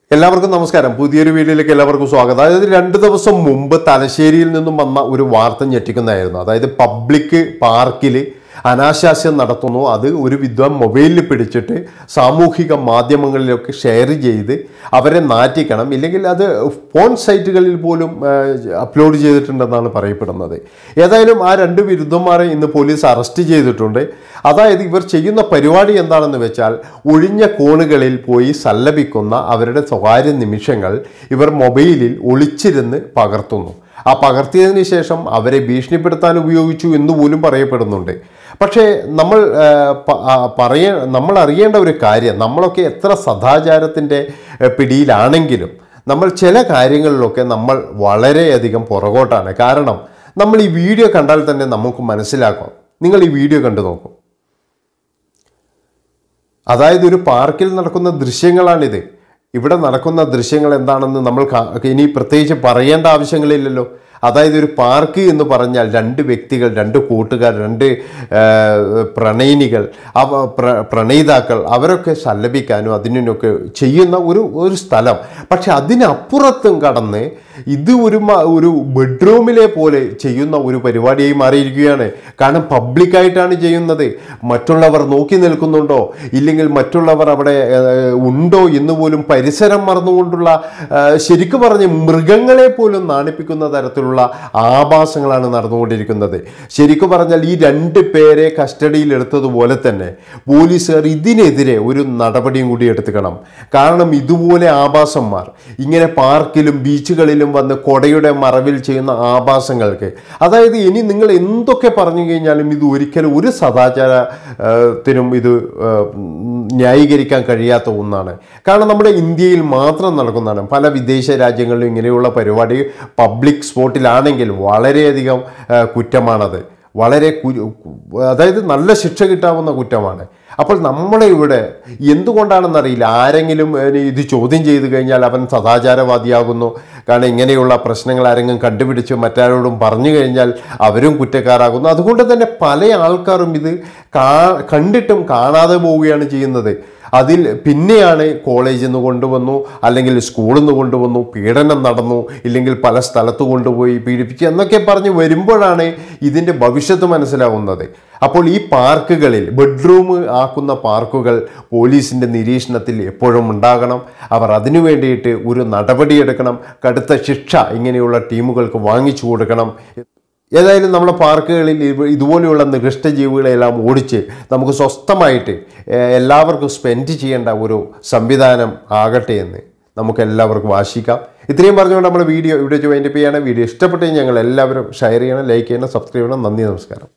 എല്ലാവർക്കും നമസ്കാരം പുതിയൊരു വീഡിയോയിലേക്ക് എല്ലാവർക്കും സ്വാഗതം അതായത് രണ്ട് ദിവസം മുമ്പ് തലശ്ശേരിയിൽ നിന്നും വന്ന ഒരു വാർത്ത ഞെട്ടിക്കുന്നതായിരുന്നു അതായത് പബ്ലിക് പാർക്കിൽ അനാശാസ്യം നടത്തുന്നു അത് ഒരു വിദ്വാൻ മൊബൈലിൽ പിടിച്ചിട്ട് സാമൂഹിക മാധ്യമങ്ങളിലൊക്കെ ഷെയർ ചെയ്ത് അവരെ നാറ്റിക്കണം ഇല്ലെങ്കിൽ അത് ഫോൺ സൈറ്റുകളിൽ പോലും അപ്ലോഡ് ചെയ്തിട്ടുണ്ടെന്നാണ് പറയപ്പെടുന്നത് ഏതായാലും ആ രണ്ട് വിരുദ്ധന്മാരെ ഇന്ന് പോലീസ് അറസ്റ്റ് ചെയ്തിട്ടുണ്ട് അതായത് ഇവർ ചെയ്യുന്ന പരിപാടി എന്താണെന്ന് വെച്ചാൽ ഒഴിഞ്ഞ കോണുകളിൽ പോയി സല്ലപിക്കുന്ന അവരുടെ സ്വകാര്യ നിമിഷങ്ങൾ ഇവർ മൊബൈലിൽ ഒളിച്ചിരുന്ന് പകർത്തുന്നു ആ പകർത്തിയതിന് ശേഷം അവരെ ഭീഷണിപ്പെടുത്താൻ ഉപയോഗിച്ചു എന്ന് പോലും പറയപ്പെടുന്നുണ്ട് പക്ഷേ നമ്മൾ ആ, പ- ആ, പറയ നമ്മൾ അറിയേണ്ട ഒരു കാര്യം നമ്മളൊക്കെ എത്ര സദാചാരത്തിൻ്റെ ആ, പിടിയിലാണെങ്കിലും നമ്മൾ ചില കാര്യങ്ങളിലൊക്കെ നമ്മൾ വളരെയധികം പുറകോട്ടാണ് കാരണം നമ്മൾ ഈ വീഡിയോ കണ്ടാൽ തന്നെ നമുക്ക് മനസ്സിലാക്കാം നിങ്ങൾ ഈ വീഡിയോ കണ്ടു നോക്കും അതായത് ഒരു പാർക്കിൽ നടക്കുന്ന ദൃശ്യങ്ങളാണിത് ഇവിടെ നടക്കുന്ന ദൃശ്യങ്ങൾ എന്താണെന്ന് നമ്മൾ കാ- ഇനി പ്രത്യേകിച്ച് പറയേണ്ട ആവശ്യങ്ങളില്ലല്ലോ അതായത് ഒരു പാർക്ക് എന്ന് പറഞ്ഞാൽ രണ്ട് വ്യക്തികൾ രണ്ട് കൂട്ടുകാർ രണ്ട് ആ, പ്രണയിനികൾ അവ പ്ര പ്രണയിതാക്കൾ അവരൊക്കെ സല്ലപിക്കാനും അതിനൊക്കെ ചെയ്യുന്ന ഒരു ഒരു സ്ഥലം പക്ഷെ അതിനപ്പുറത്തും കടന്ന് ഇത് ഒരു മ- ഒരു ബെഡ്റൂമിലെ പോലെ ചെയ്യുന്ന ഒരു പരിപാടിയായി മാറിയിരിക്കുകയാണ് കാരണം പബ്ലിക്കായിട്ടാണ് ചെയ്യുന്നത് മറ്റുള്ളവർ നോക്കി നിൽക്കുന്നുണ്ടോ ഇല്ലെങ്കിൽ മറ്റുള്ളവർ അവിടെ ഏഹ്, ഉണ്ടോ എന്ന് പോലും പരിസരം മറന്നുകൊണ്ടുള്ള ഏഹ്, ശരിക്കും പറഞ്ഞ് മൃഗങ്ങളെ പോലും നാണിപ്പിക്കുന്ന തരത്തിലുള്ള ആഭാസങ്ങളാണ് നടന്നുകൊണ്ടിരിക്കുന്നത് ശരിക്കും പറഞ്ഞാൽ ഈ രണ്ട് പേരെ കസ്റ്റഡിയിൽ എടുത്തതുപോലെ തന്നെ പോലീസുകാർ ഇതിനെതിരെ ഒരു നടപടിയും കൂടി എടുത്തുക്കണം കാരണം ഇതുപോലെ ആഭാസന്മാർ ഇങ്ങനെ പാർക്കിലും ബീച്ചുകളിലും വന്ന് കൊടയുടെ മറവിൽ ചെയ്യുന്ന ആഭാസങ്ങൾക്ക് അതായത് ഇനി നിങ്ങൾ എന്തൊക്കെ പറഞ്ഞു കഴിഞ്ഞാലും ഇത് ഒരിക്കലും ഒരു സദാചാരത്തിനും ഇത് ആ, ഉം, ന്യായീകരിക്കാൻ കഴിയാത്ത ഒന്നാണ് കാരണം നമ്മുടെ ഇന്ത്യയിൽ മാത്രം നടക്കുന്നതാണ് പല വിദേശ രാജ്യങ്ങളിലും ഇങ്ങനെയുള്ള പരിപാടി പബ്ലിക് സ്പോട്ടിലാണെങ്കിൽ വളരെയധികം ആ, കുറ്റമാണത് വളരെ കു- അതായത് നല്ല ശിക്ഷ കിട്ടാവുന്ന കുറ്റമാണ് അപ്പോൾ നമ്മളെ ഇവിടെ എന്തുകൊണ്ടാണെന്നറിയില്ല ആരെങ്കിലും ഏഹ്, ഇത് ചോദ്യം ചെയ്തു കഴിഞ്ഞാൽ അവൻ സദാചാരവാദിയാകുന്നു കാരണം ഇങ്ങനെയുള്ള പ്രശ്നങ്ങൾ ആരെങ്കിലും കണ്ടുപിടിച്ച് മറ്റാരോടും പറഞ്ഞു കഴിഞ്ഞാൽ അവരും കുറ്റക്കാരാകുന്നു അതുകൊണ്ട് തന്നെ പല ആൾക്കാരും ഇത് കാ കണ്ടിട്ടും കാണാതെ പോവുകയാണ് ചെയ്യുന്നത് അതിൽ പിന്നെയാണ് കോളേജിൽ നിന്ന് കൊണ്ടുവന്നു അല്ലെങ്കിൽ സ്കൂളിൽ നിന്ന് കൊണ്ടുവന്നു പീഡനം നടന്നു ഇല്ലെങ്കിൽ പല സ്ഥലത്ത് കൊണ്ടുപോയി പീഡിപ്പിച്ചു എന്നൊക്കെ പറഞ്ഞ് വരുമ്പോഴാണ് ഇതിൻ്റെ ഭവിഷ്യത്ത് മനസ്സിലാവുന്നത് അപ്പോൾ ഈ പാർക്കുകളിൽ ബെഡ്റൂം ആക്കുന്ന പാർക്കുകൾ പോലീസിൻ്റെ നിരീക്ഷണത്തിൽ എപ്പോഴും ഉണ്ടാകണം അവർ അതിനു വേണ്ടിയിട്ട് ഒരു നടപടിയെടുക്കണം കടുത്ത ശിക്ഷ ഇങ്ങനെയുള്ള ടീമുകൾക്ക് വാങ്ങിച്ചു കൊടുക്കണം ഏതായാലും നമ്മുടെ പാർക്കുകളിൽ ഇവ- ഇതുപോലെയുള്ള നികൃഷ്ട ജീവികളെല്ലാം ഓടിച്ച് നമുക്ക് സ്വസ്ഥമായിട്ട് ഏഹ്, എല്ലാവർക്കും സ്പെൻഡ് ചെയ്യേണ്ട ഒരു സംവിധാനം ആകട്ടെ എന്ന് നമുക്ക് എല്ലാവർക്കും ആശിക്കാം ഇത്രയും പറഞ്ഞുകൊണ്ട് നമ്മുടെ വീഡിയോ ഇവിടെ വൈൻഡപ്പ് ചെയ്യണം വീഡിയോ ഇഷ്ടപ്പെട്ടെങ്കിൽ ഞങ്ങൾ എല്ലാവരും ഷെയർ ചെയ്യണം ലൈക്ക് ചെയ്യണം സബ്സ്ക്രൈബ് ചെയ്യണം നന്ദി നമസ്കാരം